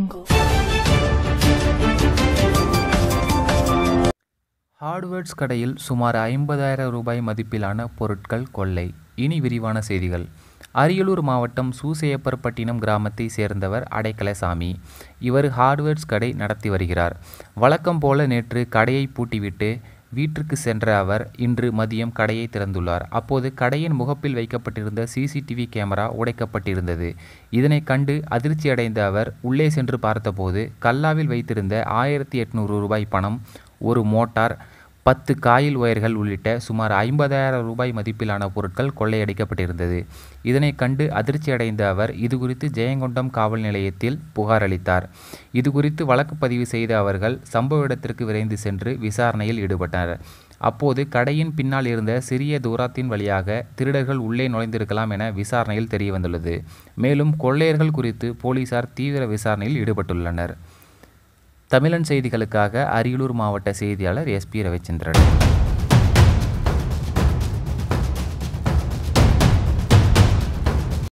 jungle. Hardwares கடையில் சுமார் ஐம்பதாயிரம் ரூபாய் மதிப்பிலான பொருட்கள் கொள்ளை இனி விரிவான செய்திகள் அரியலூர் மாவட்டம் சூசையப்பர்பட்டினம் கிராமத்தை சேர்ந்தவர் அடைக்கலசாமி இவர் ஹார்ட்வேர்ட்ஸ் கடை நடத்தி வருகிறார் வழக்கம் போல நேற்று கடையை பூட்டிவிட்டு வீட்டிற்கு சென்ற அவர் இன்று மதியம் கடையை திறந்துள்ளார் அப்போது கடையின் முகப்பில் வைக்கப்பட்டிருந்த சிசிடிவி கேமரா உடைக்கப்பட்டிருந்தது இதனை கண்டு அதிர்ச்சியடைந்த அவர் உள்ளே சென்று பார்த்தபோது கல்லாவில் வைத்திருந்த ஆயிரத்தி எட்நூறு ரூபாய் பணம் ஒரு மோட்டார் பத்து காயில் ஒயர்கள் உள்ளிட்ட சுமார் ஐம்பதாயிரம் ரூபாய் மதிப்பிலான பொருட்கள் கொள்ளையடிக்கப்பட்டிருந்தது இதனை கண்டு அதிர்ச்சியடைந்த அவர் இதுகுறித்து ஜெயங்கொண்டம் காவல் நிலையத்தில் புகார் அளித்தார் இதுகுறித்து வழக்கு பதிவு செய்த அவர்கள் சம்பவ இடத்திற்கு விரைந்து சென்று விசாரணையில் ஈடுபட்டனர் அப்போது கடையின் பின்னால் இருந்த சிறிய தூரத்தின் வழியாக திருடர்கள் உள்ளே நுழைந்திருக்கலாம் என விசாரணையில் தெரியவந்துள்ளது மேலும் கொள்ளையர்கள் குறித்து போலீசார் தீவிர விசாரணையில் ஈடுபட்டுள்ளனர் தமிழன் செய்திகளுக்காக அரியலூர் மாவட்ட செய்தியாளர் எஸ்பி ரவிச்சந்திரன்